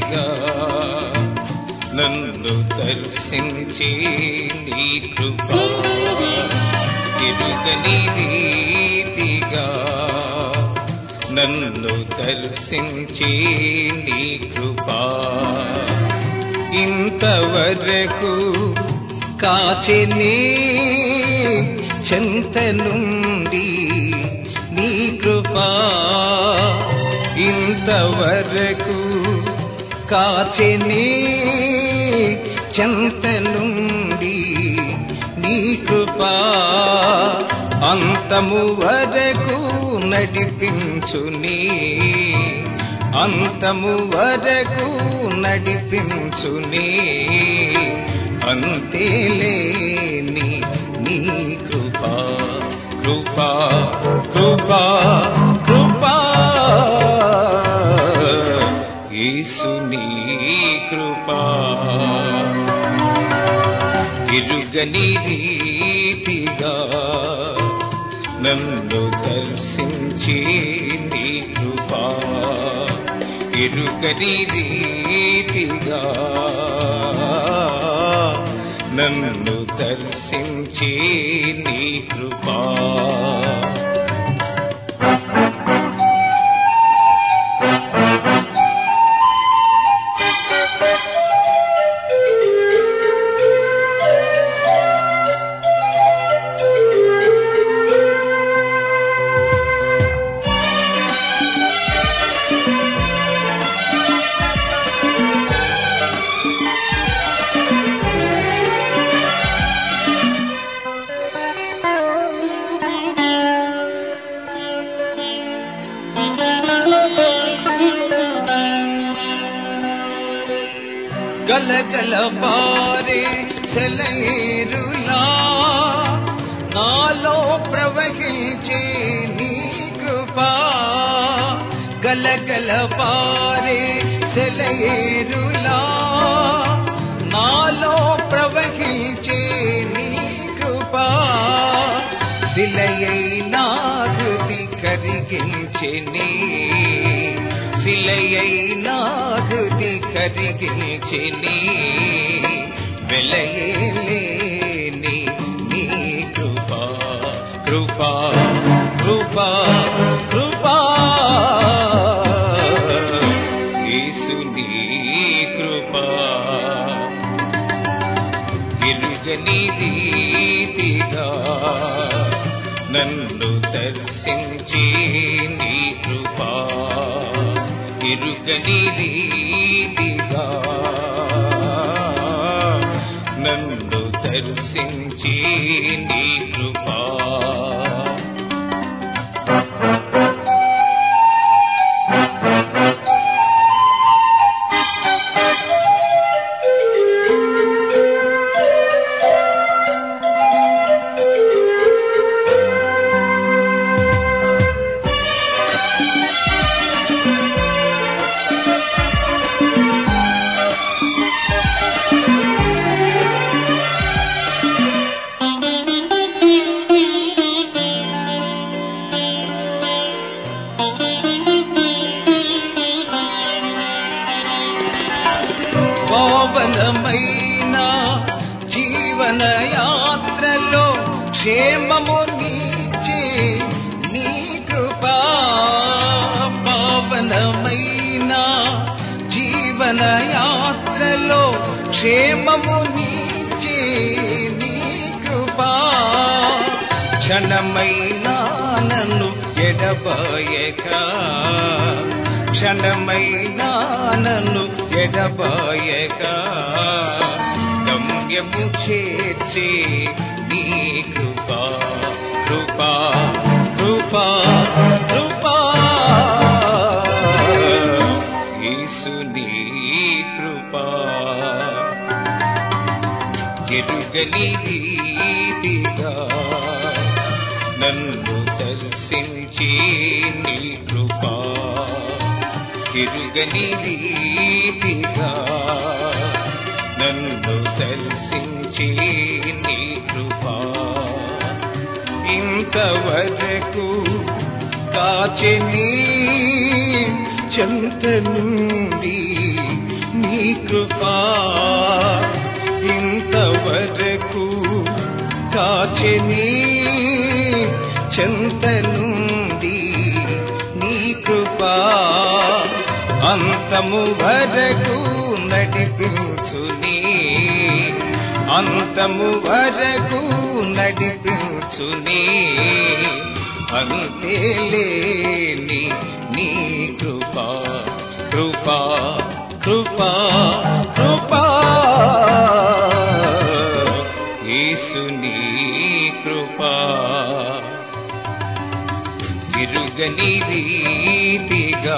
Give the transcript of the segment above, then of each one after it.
రీతిగా నన్ను దర్శించి నీ కృప ఎరుగని రీతిగా నన్ను దర్శించి నీ కృప ఇంతవరకు కాచిని చెంత నుండి నీ కృప ఇంతవరకు కాచిని చెంత నుండి నీ కృప అంతము వరకు నడిపించుని అంతము వరకు నడిపించుని అంతేలేని నీ కృపా కృపా కృపా కృపా యేసు నీ కృపా ఇరుగని రీతిగా నన్ను దర్శించి నీ కృపా ఇరుగని రీతిగా నన్ను దర్శించి నీ కృపా గలగల పారే సెలయేరులా నాలో ప్రవహించే నీ కృపా గలగల పారే సెలయేరులా నాలో ప్రవహించే నీ కృపా శిలయైనా హృది కరిగించే నీ శిలయైనా హృది కరిగించిని వెలయేలేని నీ కృపా కృపా కృపా కృపా యేసు నీ కృపా ఎరుగని రీతిగా నన్ను దర్శించి నీ కృపా ఎరుగని రీతిగా నన్ను దర్శించి నీ కృపా పావనమైన జీవన యాత్రలో క్షేమము నీచే నీ కృపా పావనమైన జీవన యాత్రలో క్షేమము నీచే నీ కృపా క్షణమైనా నన్ను ఎడబాయక క్షణమైనా నన్ను ఎడబాయక గమ్యము చేర్చే నీ కృపా కృపా కృపా కృపా యేసు నీ కృపా ఎరుగని రీతిగా నన్ను దర్శించి నీ కృపా ఎరుగని రీతిగా నన్ను దర్శించి నీ కృపా ఇంతవరకు కాచెని చెంత నుండి కృపా ఇంతవరకు కాచెని చెంత నుండి నీ కృపా అంతము వరకు నడిపించుని అంతము వరకు నడిపించుని అంతేలేని నీ కృపా కృపా కృపా కృపా యేసుని కృపా ఇరుగని రీతిగా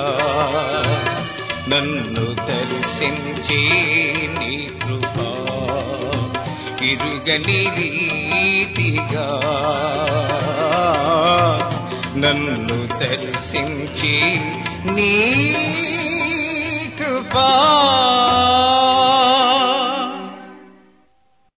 నన్ను దర్శించి నీ కృపా ఇరుగని రీతిగా నన్ను దర్శించి నీ కృపా